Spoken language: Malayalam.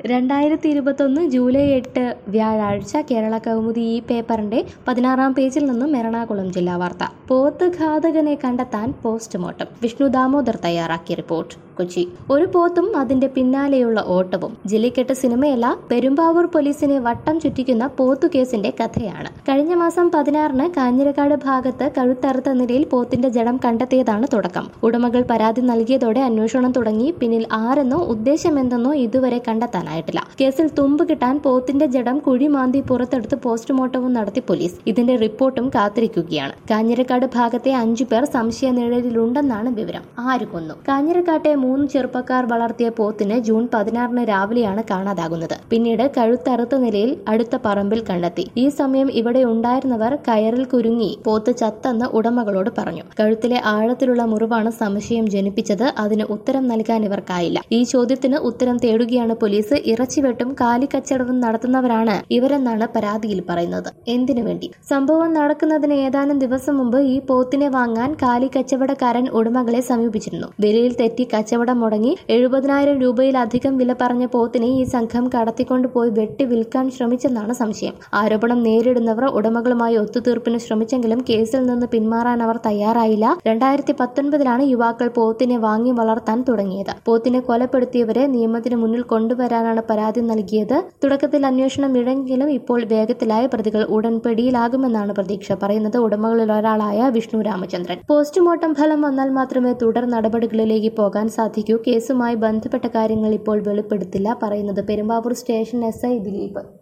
രണ്ടായിരത്തി ഇരുപത്തൊന്ന് ജൂലൈ എട്ട് വ്യാഴാഴ്ച കേരള കൗമുദി ഈ പേപ്പറിന്റെ പതിനാറാം പേജിൽ നിന്നും എറണാകുളം ജില്ലാ വാർത്ത പോത്ത് ഘാതകനെ കണ്ടെത്താൻ പോസ്റ്റ്മോർട്ടം വിഷ്ണു ദാമോദർ തയ്യാറാക്കിയ റിപ്പോർട്ട് കൊച്ചി ഒരു പോത്തും അതിന്റെ പിന്നാലെയുള്ള ഓട്ടവും ജല്ലിക്കെട്ട് സിനിമയല്ല പെരുമ്പാവൂർ പോലീസിനെ വട്ടം ചുറ്റിക്കുന്ന പോത്തു കേസിന്റെ കഥയാണ് കഴിഞ്ഞ മാസം പതിനാറിന് കാഞ്ഞിരക്കാട് ഭാഗത്ത് കഴുത്തറുത്ത നിലയിൽ പോത്തിന്റെ ജഡം കണ്ടെത്തിയതാണ് തുടക്കം ഉടമകൾ പരാതി നൽകിയതോടെ അന്വേഷണം തുടങ്ങി പിന്നിൽ ആരെന്നോ ഉദ്ദേശമെന്തെന്നോ ഇതുവരെ കണ്ടെത്താനായിട്ടില്ല കേസിൽ തുമ്പ് കിട്ടാൻ പോത്തിന്റെ ജഡം കുഴിമാന്തി പുറത്തെടുത്ത് പോസ്റ്റ്മോർട്ടവും നടത്തി പോലീസ് ഇതിന്റെ റിപ്പോർട്ടും കാത്തിരിക്കുകയാണ് കാഞ്ഞിരക്കാട് ഭാഗത്തെ അഞ്ചു പേർ സംശയ നിഴലിലുണ്ടെന്നാണ് വിവരം ആര് കൊന്നു കാഞ്ഞിരക്കാട്ടെ മൂന്ന് ചെറുപ്പക്കാർ വളർത്തിയ പോത്തിന് ജൂൺ പതിനാറിന് രാവിലെയാണ് കാണാതാകുന്നത് പിന്നീട് കഴുത്തറുത്ത നിലയിൽ അടുത്ത പറമ്പിൽ കണ്ടെത്തി ഈ സമയം ഇവിടെ ഉണ്ടായിരുന്നവർ കയറിൽ കുരുങ്ങി പോത്ത് ചത്തെന്ന് ഉടമകളോട് പറഞ്ഞു കഴുത്തിലെ ആഴത്തിലുള്ള മുറിവാണ് സംശയം ജനിപ്പിച്ചത് അതിന് ഉത്തരം നൽകാൻ ഇവർക്കായില്ല ഈ ചോദ്യത്തിന് ഉത്തരം തേടുകയാണ് പോലീസ് ഇറച്ചിവെട്ടും കാലിക്കച്ചവടവും നടത്തുന്നവരാണ് ഇവരെന്നാണ് പരാതിയിൽ പറയുന്നത് എന്തിനു വേണ്ടി സംഭവം നടക്കുന്നതിന് ഏതാനും ദിവസം മുമ്പ് ഈ പോത്തിനെ വാങ്ങാൻ കാലി കച്ചവടക്കാരൻ ഉടമകളെ സമീപിച്ചിരുന്നു വിലയിൽ തെറ്റി കച്ചവടം മുടങ്ങി എഴുപതിനായിരം രൂപയിലധികം വില പറഞ്ഞ പോത്തിനെ ഈ സംഘം കടത്തിക്കൊണ്ടുപോയി വെട്ടി വിൽക്കാൻ ശ്രമിച്ചെന്നാണ് സംശയം ആരോപണം നേരിടുന്നവർ ഉടമകളുമായി ഒത്തുതീർപ്പിന് ശ്രമിച്ചെങ്കിലും കേസിൽ നിന്ന് പിന്മാറാൻ അവർ തയ്യാറായില്ല രണ്ടായിരത്തി പത്തൊൻപതിലാണ് യുവാക്കൾ പോത്തിനെ വാങ്ങി വളർത്താൻ തുടങ്ങിയത് പോത്തിനെ കൊലപ്പെടുത്തിയവരെ നിയമത്തിന് മുന്നിൽ കൊണ്ടുവരാനാണ് പരാതി നൽകിയത് തുടക്കത്തിൽ അന്വേഷണം ഇഴഞ്ഞെങ്കിലും ഇപ്പോൾ വേഗത്തിലായ പ്രതികൾ ഉടൻ പിടിയിലാകുമെന്നാണ് പ്രതീക്ഷ പറയുന്നത് ഉടമകളിൽ ഒരാളായ വിഷ്ണു രാമചന്ദ്രൻ പോസ്റ്റ്മോർട്ടം ഫലം വന്നാൽ മാത്രമേ തുടർ നടപടികളിലേക്ക് പോകാൻ സാധിക്കൂ കേസുമായി ബന്ധപ്പെട്ട കാര്യങ്ങൾ ഇപ്പോൾ വെളിപ്പെടുത്തില്ല പറയുന്നത് Perumbavoor station S I Dileep